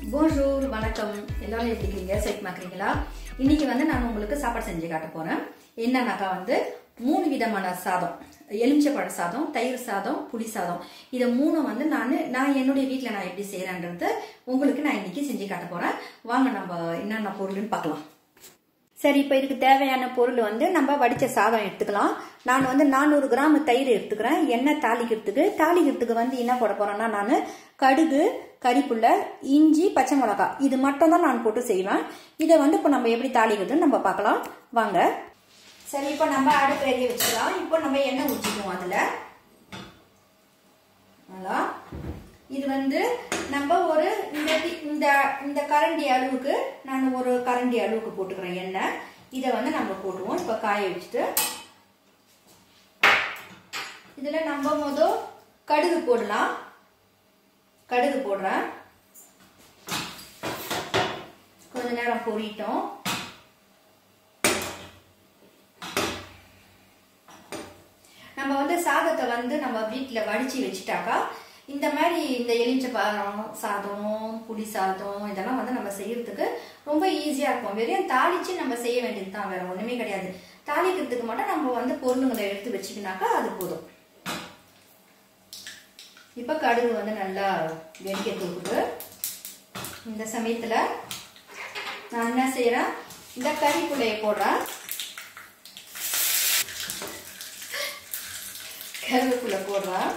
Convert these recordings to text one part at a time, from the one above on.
Bonjour வணக்கம் எல்லாரும் எப்படி இருக்கீங்க சைட் மாக்குறீங்களா இன்னைக்கு வந்து நான் உங்களுக்கு சாப்பாடு செஞ்சு காட்ட போறேன் என்னன்னாக்கா வந்து மூணு விதமான சாதம் எலுமிச்சப்பழ சாதம் தயிர் சாதம் புளி சாதம் இதை மூணும் வந்து நான் நான் என்னுடைய வீட்டில் நான் எப்படி செய்கிறேன்றது உங்களுக்கு நான் இன்னைக்கு செஞ்சு காட்ட போறேன் வாங்க நம்ம என்னென்ன பொருள்னு பார்க்கலாம் சரி இப்போ இதுக்கு தேவையான பொருள் வந்து நம்ம வடித்த சாதம் எடுத்துக்கலாம் நான் வந்து நானூறு கிராம் தயிர் எடுத்துக்கிறேன் எண்ணெய் தாளிக்கிறதுக்கு தாளிக்கிறதுக்கு வந்து என்ன போட போறேன்னா நான் கடுகு கறிப்புள்ள இஞ்சி பச்சை மிளகாய் இது மட்டும் தான் நான் போட்டு செய்வேன் இதை வந்து இப்போ நம்ம எப்படி தாளிக்கிறதுன்னு நம்ம பார்க்கலாம் வாங்க சரி இப்போ நம்ம அடுப்பு எரிய வச்சுக்கலாம் இப்போ நம்ம எண்ணெய் ஊற்றிக்குவோம் அதில் நல்லா இது வந்து நம்ம ஒரு இந்த டி- இந்த இந்த கரண்டி அளவுக்கு நான் ஒரு கரண்டி அளவுக்கு போட்டுக்கிறேன் எண்ணெய் இதை வந்து நம்ம போட்டுருவோம் இப்போ காய வச்சுட்டு இதில் நம்ம மொதல் கடுகு போடலாம் கடுகு போடுறேன் கொஞ்ச நேரம் பொரிட்டோம் நம்ம வந்து சாதத்தை வந்து நம்ம வீட்டில் வடிச்சு வச்சுட்டாக்கா இந்த மாதிரி இந்த எலிஞ்ச பழம் சாதம் புளி சாதம் இதெல்லாம் வந்து நம்ம செய்யறதுக்கு ரொம்ப ஈஸியாக இருக்கும் வெறும் தாளிச்சு நம்ம செய்ய வேண்டியது தான் வேற ஒன்றுமே கிடையாது தாளிக்கிறதுக்கு மட்டும் நம்ம வந்து பொருளுங்களை எடுத்து வச்சுக்கினாக்கா அது போதும் இப்போ கடுகு வந்து நல்லா வெடிக்க தூக்குது இந்த சமயத்தில் நான் என்ன செய்கிறேன் இந்த கறிக்குள்ளையை போடுறேன் கருவேப்பிலை போடுறேன்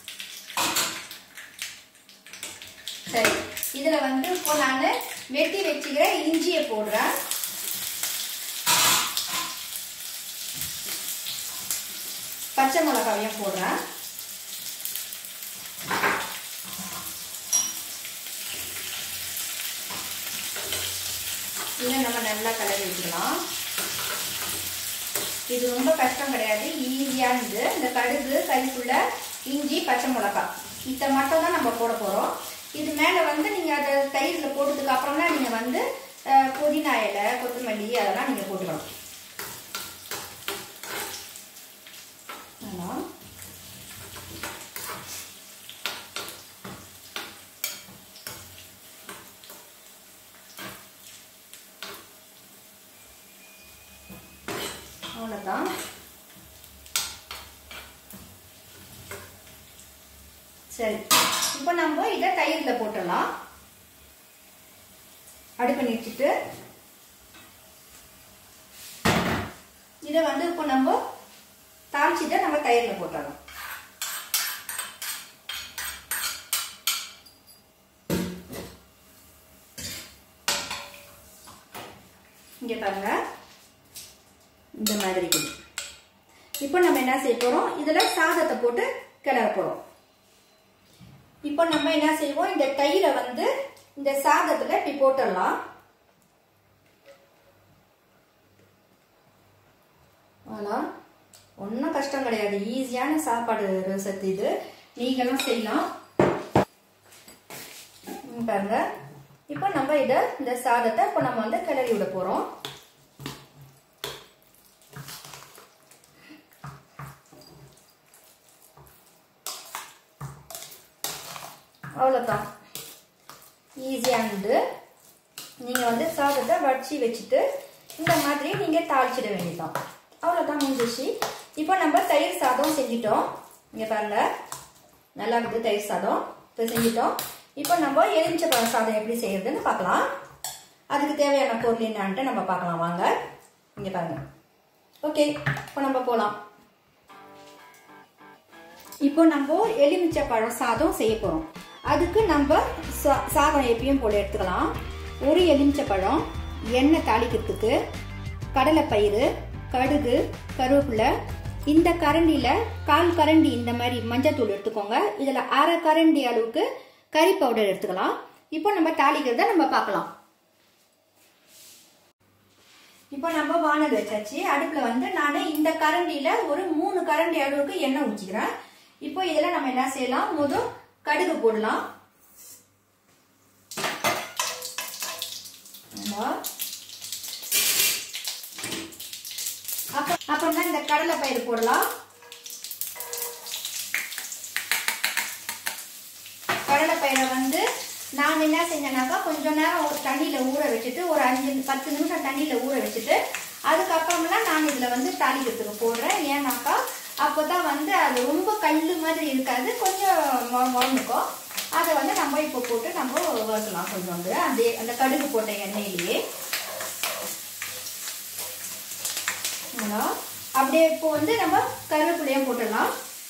சரி இதுல வந்து இப்போ நான் வெட்டி வச்சுக்கிற இஞ்சியை போடுறேன் பச்சை மிளகாவையும் போடுறேன் இதை நம்ம நல்லா கலரி வச்சுக்கலாம் இது ரொம்ப கஷ்டம் கிடையாது ஈஸியானது இந்த கடுகு கறிக்குள்ள இஞ்சி பச்சை மிளகாய் இதை மட்டும் தான் நம்ம போட போகிறோம் இது மேலே வந்து நீங்கள் அதை தயிரில் போட்டதுக்கு அப்புறம் தான் நீங்கள் வந்து அஹ், புதினா இலை கொத்தமல்லி அதெல்லாம் நீங்கள் போட்டுக்கணும் ஆமா. அவ்வளோதான் சரி இப்போ நம்ம இதை தயிரில் போட்டுடலாம் அடுப்பு நிறுத்திட்டு இதை வந்து இப்போ நம்ம தாளிச்சிட்டு நம்ம தயிரில் போட்டுடலாம் இங்கே பாருங்க இந்த மாதிரி இருக்குது இப்போ நம்ம என்ன செய்ய போறோம் இதுல சாதத்தை போட்டு கிளற போறோம் இப்போ நம்ம என்ன செய்வோம் இந்த தயிரை வந்து இந்த சாதத்துல இப்படி போட்டுடலாம் அவ்வளோ ஒன்றும் கஷ்டம் கிடையாது ஈஸியான சாப்பாடு ரெசிபி இது நீங்களும் செய்யலாம் ம், பாருங்க இப்போ நம்ம இதை இந்த சாதத்தை இப்போ நம்ம வந்து கிளறி விட போறோம் அவ்வளோதான் ஈஸியானது நீங்கள் வந்து சாதத்தை வடிச்சு வச்சுட்டு இந்த மாதிரி நீங்கள் தாளிச்சிட வேண்டியதுதான் அவ்வளோதான் முடிஞ்சிச்சு இப்போ நம்ம தயிர் சாதம் செஞ்சிட்டோம் இங்கே பாருங்க நல்லா இருக்குது தயிர் சாதம் இப்போ செஞ்சிட்டோம் இப்போ நம்ம எலுமிச்சை பழ சாதம் எப்படி செய்யறதுன்னு பார்க்கலாம் அதுக்கு தேவையான பொருள் என்னான்ட்டு நம்ம பார்க்கலாம் வாங்க இங்கே பாருங்க ஓகே இப்போ நம்ம போகலாம் இப்போ நம்ம எலுமிச்சை பழம் சாதம் செய்ய போறோம் அதுக்கு நம்ம சா- சாதம் எப்பயும் போல எடுத்துக்கலாம் ஒரு எலுமிச்சை பழம் எண்ணெய் தாளிக்கிறதுக்கு கடலைப்பயிறு கடுகு கருவேப்பிலை இந்த கரண்டியில கால் கரண்டி இந்த மாதிரி மஞ்சத்தூள் எடுத்துக்கோங்க இதுல அரை கரண்டி அளவுக்கு கறி பவுடர் எடுத்துக்கலாம் இப்போ நம்ம தாளிக்கிறத நம்ம பார்க்கலாம் இப்போ நம்ம வானல் வச்சாச்சு அடுப்புல வந்து நான் இந்த கரண்டியில ஒரு மூணு கரண்டி அளவுக்கு எண்ணெய் ஊற்றிக்கிறேன் இப்போ இதுல நம்ம என்ன செய்யலாம் முதல் கடுகு போடலாம் ஆமா. அப்ப- அப்புறம் தான் இந்த கடலை பயிறு போடலாம் கடலை பயிரை வந்து நான் என்ன செஞ்சேனாக்கா கொஞ்சம் நேரம் ஒரு தண்ணியில் ஊற வச்சுட்டு ஒரு அஞ்சு பத்து நிமிஷம் தண்ணியில் ஊற வச்சுட்டு அதுக்கப்புறமெல்லாம் நான் இதில் வந்து தாளிக்கிறதுக்கு போடுறேன் ஏன்னாக்கா அப்போ தான் வந்து அது ரொம்ப கல் மாதிரி இருக்காது கொஞ்சம் முழந்துக்கும் அதை வந்து நம்ம இப்போ போட்டு நம்ம வறுக்கலாம் கொஞ்சோண்டு அந்த அந்த கடுகு போட்ட எண்ணெயிலேயே ஹலோ அப்படியே இப்போ வந்து நம்ம கருவேப்பிலையும் போட்டுடலாம்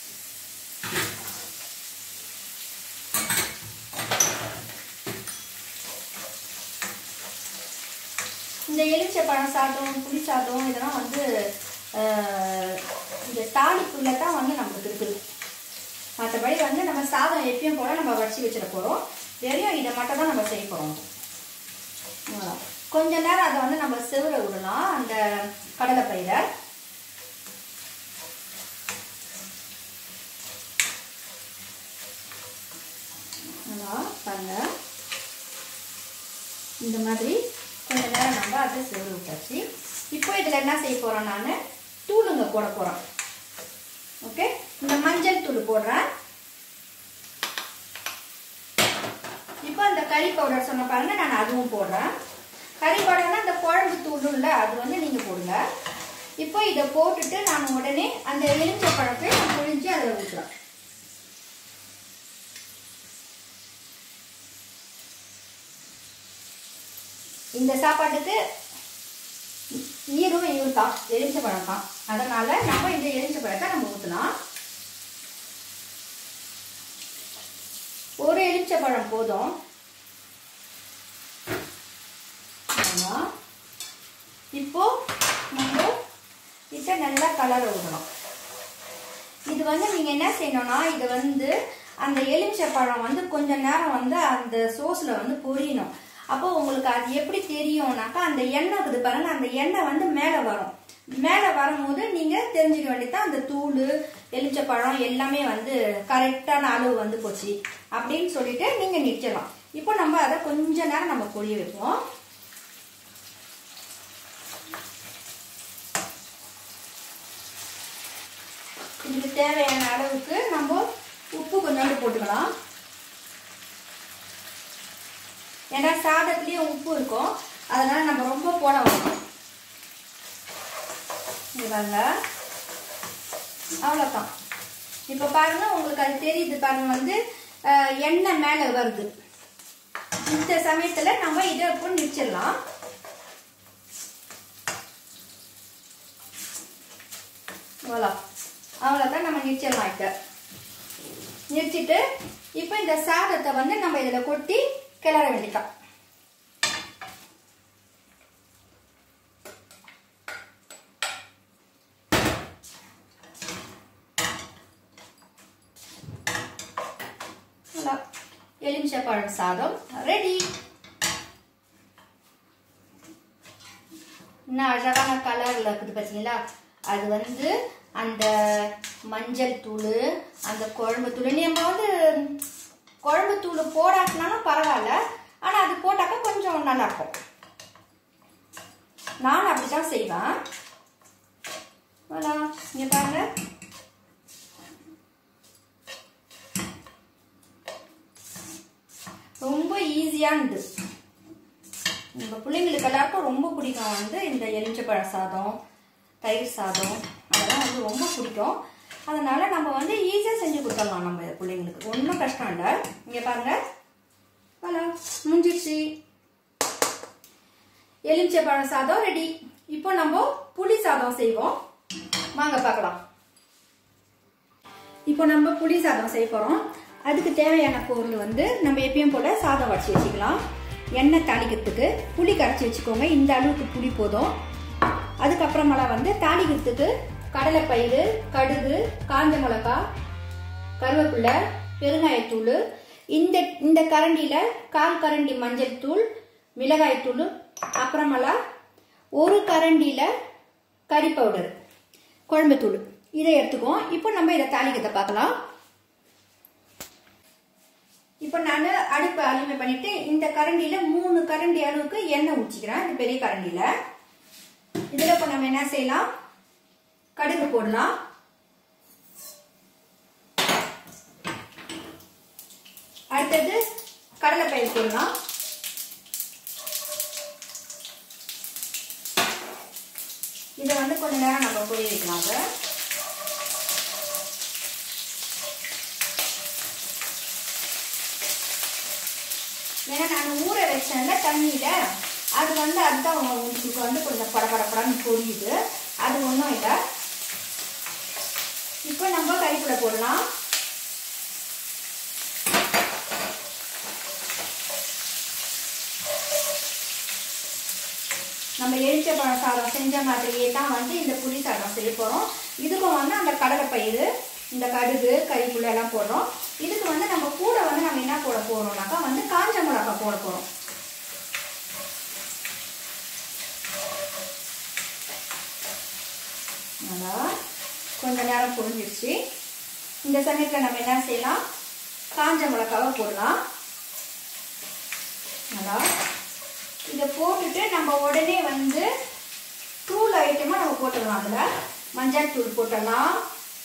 இந்த எலுமிச்சை பழம் சாதம் புளி சாதம் இதெல்லாம் வந்து ஆஹ், இந்த தாளிப்புல தான் வந்து நமக்கு இருக்குது மற்றபடி வந்து நம்ம சாதம் எப்பயும் போல நம்ம வடிச்சு வச்சிட போகிறோம் வெறும் இதை மட்டும் தான் நம்ம செய்ய போகிறோம் கொஞ்ச நேரம் அதை வந்து நம்ம செவர விடலாம் அந்த கடலை பயிரை நல்லா பாருங்க இந்த மாதிரி கொஞ்ச நேரம் நம்ம அதை செவர விட்டாச்சு இப்போ இதில் என்ன செய்ய போகிறோம் நான் தூளுங்க போட போகிறோம் ஓகே இந்த மஞ்சள் தூள் போடுறேன் இப்போ அந்த கறி பவுடர் சொன்ன பாருங்க நான் அதுவும் போடுறேன் கறி பவுடர்னா அந்த குழம்பு தூளும் இல்லை அது வந்து நீங்கள் போடுங்க இப்போ இதை போட்டுட்டு நான் உடனே அந்த எலுமிச்சை பழத்தை நான் புழிஞ்சு அதில் ஊற்றுறேன் இந்த சாப்பாட்டுக்கு ஈரும் ஈரும் தான் எலுமிச்சை பழம் தான் அதனால நம்ம இந்த எலுமிச்சை பழத்தை நம்ம ஊற்றலாம் ஒரு எலுமிச்சை பழம் போதும் ஆமா. இப்போ நம்ம இதை நல்லா கலர விடணும் இது வந்து நீங்க என்ன செய்யணும்னா இது வந்து அந்த எலுமிச்சை பழம் வந்து கொஞ்ச நேரம் வந்து அந்த சோஸ்ல வந்து பொரியணும் அப்போ உங்களுக்கு அது எப்படி தெரியும்னாக்கா அந்த எண்ணெய் இருக்குது பாருங்க அந்த எண்ணெய் வந்து மேலே வரும் மேலே வரும்போது நீங்க தெரிஞ்சுக்க வேண்டியதான் அந்த தூள் எலுமிச்சை பழம் எல்லாமே வந்து கரெக்டான அளவு வந்து போச்சு அப்படின்னு சொல்லிட்டு நீங்க நிச்சலாம் இப்போ நம்ம அதை கொஞ்ச நேரம் நம்ம பொரிய வைப்போம் இதுக்கு தேவையான அளவுக்கு நம்ம உப்பு கொஞ்சோண்டு போட்டுக்கலாம் ஏன்னா சாதத்துலேயும் உப்பு இருக்கும் அதனால நம்ம ரொம்ப போட வேண்டாம் இது பாருங்க அவ்வளோதான் இப்போ பாருங்க உங்களுக்கு அது தெரியுது பாருங்க வந்து அஹ், எண்ணெய் மேலே வருது இந்த சமயத்தில் நம்ம இதை இப்போ நிச்சிடலாம் அவ்வளோ அவ்வளோதான் நம்ம நிச்சிடலாம் இதை நிறுத்திட்டு இப்போ இந்த சாதத்தை வந்து நம்ம இதில் கொட்டி கிளற வேண்டியதான் எலுமிச்சை பழம் சாதம் ரெடி இன்னும் அழகான கலர்ல இருக்குது பார்த்தீங்களா அது வந்து அந்த மஞ்சள் தூள் அந்த குழம்பு தூள் நம்ம வந்து குழம்பு தூள் போடாட்டினாலும் பரவாயில்ல ஆனால் அது போட்டாக்கா கொஞ்சம் நல்லா இருக்கும் நான் அப்படிதான் செய்வேன் voilà இங்க பாருங்க ரொம்ப ஈஸியானது உங்கள் பிள்ளைங்களுக்கு எல்லாருக்கும் ரொம்ப பிடிக்கும் வந்து இந்த எலுமிச்சைப்பழ சாதம் தயிர் சாதம் அதெல்லாம் வந்து ரொம்ப பிடிக்கும் அதனால நம்ம வந்து ஈஸியாக செஞ்சு கொடுத்துடலாம் நம்ம பிள்ளைங்களுக்கு ஒன்றும் கஷ்டம் இல்லை இங்கே பாருங்க ஹலோ முடிஞ்சிருச்சு எலுமிச்சைப்பழ சாதம் ரெடி இப்போ நம்ம புளி சாதம் செய்வோம் வாங்க பார்க்கலாம் இப்போ நம்ம புளி சாதம் செய்ய போகிறோம் அதுக்கு தேவையான பொருள் வந்து நம்ம எப்பயும் போல் சாதம் வடிச்சு வச்சுக்கலாம் எண்ணெய் தாளிக்கிறதுக்கு புளி கரைச்சி வச்சுக்கோங்க இந்த அளவுக்கு புளி போதும் அதுக்கப்புறமெல்லாம் வந்து தாளிக்கிறதுக்கு கடலைப்பயிறு கடுகு காஞ்ச மிளகா கருவேப்பிலை பெருங்காயத்தூள் இந்த இந்த கரண்டியில் கால் கரண்டி மஞ்சள் தூள் மிளகாய்த்தூள் அப்புறமெல்லாம் ஒரு கரண்டியில் கறி பவுடர் குழம்பு தூள் இதை எடுத்துக்குவோம் இப்போ நம்ம இதை தாளிக்கிறத பார்க்கலாம் இப்போ நான் அடுப்பு அலுமை பண்ணிட்டு இந்த கரண்டியில மூணு கரண்டி அளவுக்கு எண்ணெய் ஊற்றிக்கிறேன் இந்த பெரிய கரண்டியில இதுல இப்போ நம்ம என்ன செய்யலாம் கடுகு போடலாம் அடுத்தது கடலைப்பயிர் போடலாம் இதை வந்து கொஞ்ச நேரம் நம்ம பொரிய வைக்கலாம் அதை ஏன்னா நான் ஊற வச்சேன்ல தண்ணியில அது வந்து அதுதான் உங்களுக்கு வந்து கொஞ்சம் படபடப்படன்னு பொரியுது அது ஒன்றும் இல்லை இப்போ நம்ம கறிக்குள்ள போடலாம் நம்ம எலுச்சப்பழம் சாதம் செஞ்ச மாதிரியே தான் வந்து இந்த புளி சாதம் செய்ய போகிறோம் இதுக்கும் வந்து அந்த கடலைப்பயிறு இந்த கடுகு கறிக்குள்ள எல்லாம் போடுறோம் இதுக்கு வந்து நம்ம கூட வந்து நம்ம என்ன போட போறோம்னாக்கா வந்து காஞ்ச மிளகா போட போறோம் நல்லா கொஞ்ச நேரம் பொரிஞ்சிருச்சு இந்த சமயத்தில் நம்ம என்ன செய்யலாம் காஞ்ச மிளகாவை போடலாம் நல்லா இதை போட்டுட்டு நம்ம உடனே வந்து தூள் ஐட்டமாக நம்ம போட்டுடலாம் அதில் மஞ்சள் தூள் போட்டுடலாம்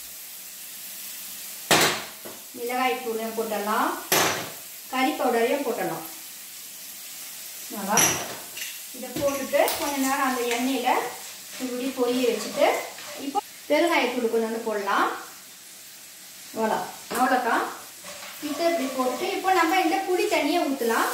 மிளகாய் தூளையும் போட்டுடலாம் கறி பவுடரையும் போட்டுடலாம் நல்லா இதை போட்டுட்டு கொஞ்ச நேரம் அந்த எண்ணெயில் இப்படி பொரிய வச்சுட்டு இப்போ பெருங்காயத்தூள் கொஞ்சம் வந்து போடலாம் அவ்வளோ அவ்வளோதான் இதை இப்படி போட்டு இப்போ நம்ம இந்த புளி தண்ணியை ஊற்றலாம்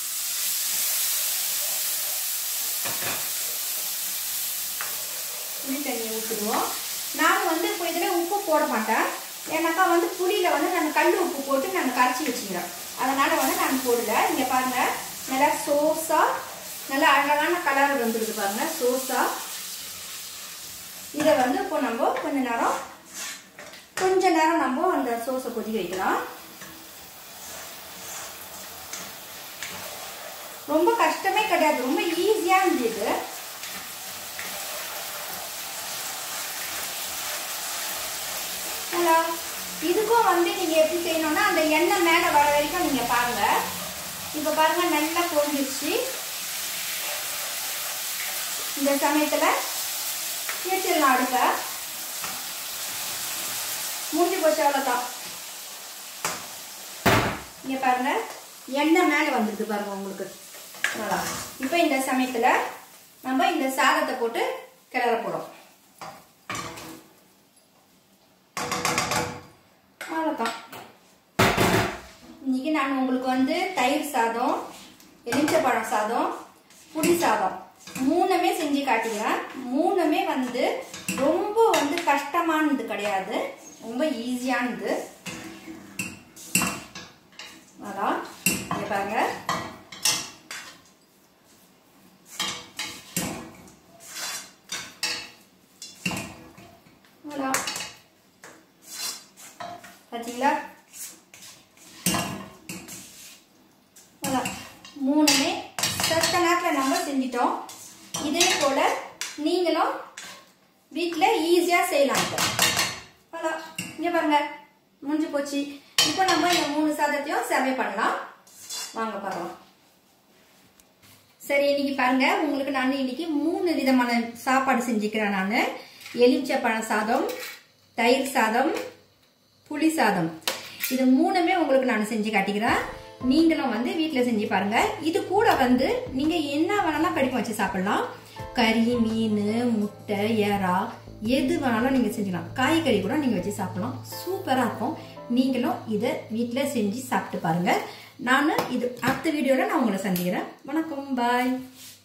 புளி தண்ணியை ஊற்றிடுவோம் நான் வந்து இப்போ இதில் உப்பு போட மாட்டேன் ஏன்னாக்கா வந்து புளியில் வந்து நான் கல் உப்பு போட்டு நான் கரைச்சி வச்சுக்கிறேன் அதனால் வந்து நான் போடல இங்கே பாருங்கள் நல்லா சோஸாக நல்லா அழகான கலர் வந்துடுது பாருங்கள் சோஸாக இதை வந்து இப்போ நம்ம கொஞ்ச நேரம் கொஞ்ச நேரம் நம்ம அந்த சோஸை கொதிக்க வைக்கலாம் ரொம்ப கஷ்டமே கிடையாது ரொம்ப ஈஸியாக இருந்தது ஹலோ இதுக்கும் வந்து நீங்கள் எப்படி செய்யணும்னா அந்த எண்ணெய் மேலே வர வரைக்கும் நீங்கள் பாருங்க இப்போ பாருங்க நல்லா பொரிஞ்சிருச்சு இந்த சமயத்தில் வச்சிடலாம் அடுப்ப முடிஞ்சு போச்சு அவ்வளோதான் இங்கே பாருங்க எண்ணெய் மேலே வந்துருக்கு பாருங்க உங்களுக்கு நல்லா இப்போ இந்த சமயத்தில் நம்ம இந்த சாதத்தை போட்டு கிளற போகிறோம் அவ்வளோதான் இன்னைக்கு நான் உங்களுக்கு வந்து தயிர் சாதம் எலுமிச்சப்பழம் சாதம் புளி சாதம் மூணுமே செஞ்சு காட்டிக்கிறேன் மூணுமே வந்து ரொம்ப வந்து கஷ்டமானது கிடையாது ரொம்ப ஈஸியானது அதான் இங்க பாருங்க அவ்வளோ பார்த்தீங்களா அதான் மூணுமே சத்த நேரத்தில் நம்ம செஞ்சிட்டோம் இதே போல் நீங்களும் வீட்டில் ஈஸியாக செய்யலாம் இதை அதான் இங்கே பாருங்க முடிஞ்சு போச்சு இப்போ நம்ம இந்த மூணு சாதத்தையும் சர்வே பண்ணலாம் வாங்க பார்க்கலாம் சரி இன்னைக்கு பாருங்க உங்களுக்கு நான் இன்னைக்கு மூணு விதமான சாப்பாடு செஞ்சுக்கிறேன் நான் எலுமிச்சை சாதம் தயிர் சாதம் புளி சாதம் இது மூணுமே உங்களுக்கு நான் செஞ்சு காட்டிக்கிறேன் நீங்களும் வந்து வீட்டில் செஞ்சு பாருங்க இது கூட வந்து நீங்க என்ன வேணாலும் கடிப்பம் வச்சு சாப்பிடலாம் கறி மீன் முட்டை ஏறா எது வேணாலும் நீங்க செஞ்சுக்கலாம் காய்கறி கூட நீங்க வச்சு சாப்பிடலாம் சூப்பரா இருக்கும் நீங்களும் இதை வீட்டில் செஞ்சு சாப்பிட்டு பாருங்க நான் இது அடுத்த வீடியோவில் நான் உங்களை சந்திக்கிறேன் வணக்கம் பாய்